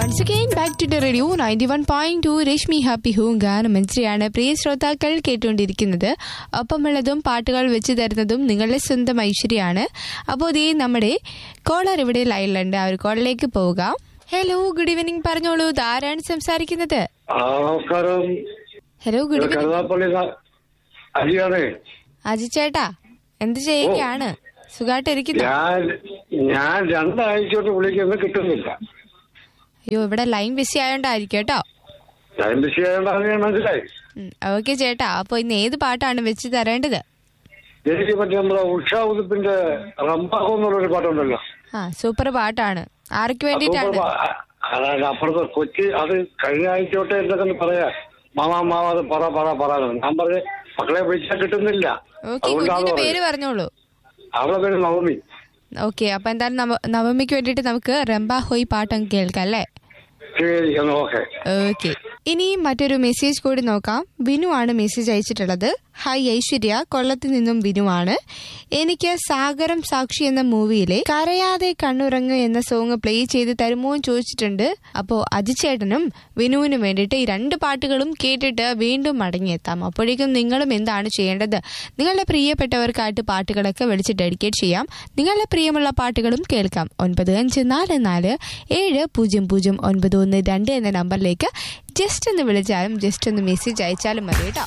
Once again back to the radio ninety one point two Rashmi happy ഹൂ ഗാനം മന്ത്രിയാണ് പ്രിയ ശ്രോതാക്കൾ കേട്ടുകൊണ്ടിരിക്കുന്നത് ഒപ്പമുള്ളതും പാട്ടുകൾ വെച്ച് തരുന്നതും നിങ്ങളുടെ സ്വന്തം ഐശ്വര്യമാണ് അപ്പോൾ ഇതേ നമ്മുടെ കോളർ ഇവിടെ ലൈനിലുണ്ട് ആ ഒരു കോളിലേക്ക് പോവുക ഹലോ ഗുഡ് ഈവനിങ് പറഞ്ഞോളൂ ഇതാരാണ് സംസാരിക്കുന്നത് ആ, നമസ്കാരം ഹലോ ഗുഡ് ഈവനിങ് കരുതാപ്പള്ളി അരിയാണ് അജി ചേട്ടാ എന്ത് ചെയ്യുകയാണ് സുഖമായിട്ടിരിക്കുന്നു ഞാൻ ഞാൻ രണ്ടാഴ്ചയോട്ട് വിളിക്കുന്നത് കിട്ടുന്നില്ല അയ്യോ ഇവിടെ ലൈൻ ബിസി ആയോണ്ടായിരിക്കും കേട്ടോ ഞാൻ വിഷയമുണ്ടാകുന്ന ഞാൻ മനസ്സിലായി ഓക്കെ ചേട്ടാ അപ്പൊ ഇന്ന് ഏത് പാട്ടാണ് വെച്ച് തരേണ്ടത് എനിക്ക് മറ്റേ നമ്മുടെ ഉഷാ ഉതുപ്പിന്റെ റംബാഹോ എന്നുള്ളൊരു പാട്ടുണ്ടല്ലോ ആ സൂപ്പർ പാട്ടാണ് ആർക്ക് വേണ്ടിയിട്ടാണ് സൂപ്പർ പാ- അതായത് അപ്പുറത്ത് കൊച്ചി അത് കഴിഞ്ഞ ആഴ്ച തൊട്ട് എന്തൊക്കെ പറയാ മാമാ മാമാ അത് പറ പറ പറ എന്ന്. ഞാൻ പറഞ്ഞ് മക്കളെ വിളിച്ചാൽ കിട്ടുന്നില്ല ഓക്കെ അതുകൊണ്ടാണ് കുഞ്ഞിന്റെ പേര് പറഞ്ഞത്. പറഞ്ഞോളൂ അവളെ പേര് നവമി ഓക്കെ അപ്പൊ എന്തായാലും നവ- നവമിക്ക് വേണ്ടിയിട്ട് നമുക്ക് റംബ ഹോയ് പാട്ട് അങ്ങ് കേൾക്കാം അല്ലേ ശരി എന്ന് ഓക്കെ ഓക്കെ ഇനി മറ്റൊരു മെസ്സേജ് കൂടി നോക്കാം വിനു ആണ് മെസ്സേജ് അയച്ചിട്ടുള്ളത് ഹായ് ഐശ്വര്യ കൊല്ലത്ത് നിന്നും വിനു ആണ് എനിക്ക് സാഗരം സാക്ഷി എന്ന മൂവിയിലെ കരയാതെ കണ്ണുറങ്ങ് എന്ന സോങ് പ്ലേ ചെയ്ത് തരുമോ എന്ന് ചോദിച്ചിട്ടുണ്ട് അപ്പോ അജിച്ചേട്ടനും വിനുവിനും വേണ്ടിയിട്ട് ഈ രണ്ട് പാട്ടുകളും കേട്ടിട്ട് വീണ്ടും മടങ്ങിയെത്താം അപ്പോഴേക്കും നിങ്ങളും എന്താണ് ചെയ്യേണ്ടത് നിങ്ങളുടെ പ്രിയപ്പെട്ടവർക്കായിട്ട് പാട്ടുകളൊക്കെ വിളിച്ച് ഡെഡിക്കേറ്റ് ചെയ്യാം നിങ്ങളുടെ പ്രിയമുള്ള പാട്ടുകളും കേൾക്കാം ഒൻപത് അഞ്ച് നാല് നാല് ഏഴ് പൂജ്യം പൂജ്യം ഒൻപത് ഒന്ന് രണ്ട് എന്ന നമ്പറിലേക്ക് ജസ്റ്റ് ഒന്ന് വിളിച്ചാലും ജസ്റ്റ് ഒന്ന് മെസ്സേജ് അയച്ചാലും മതി കേട്ടോ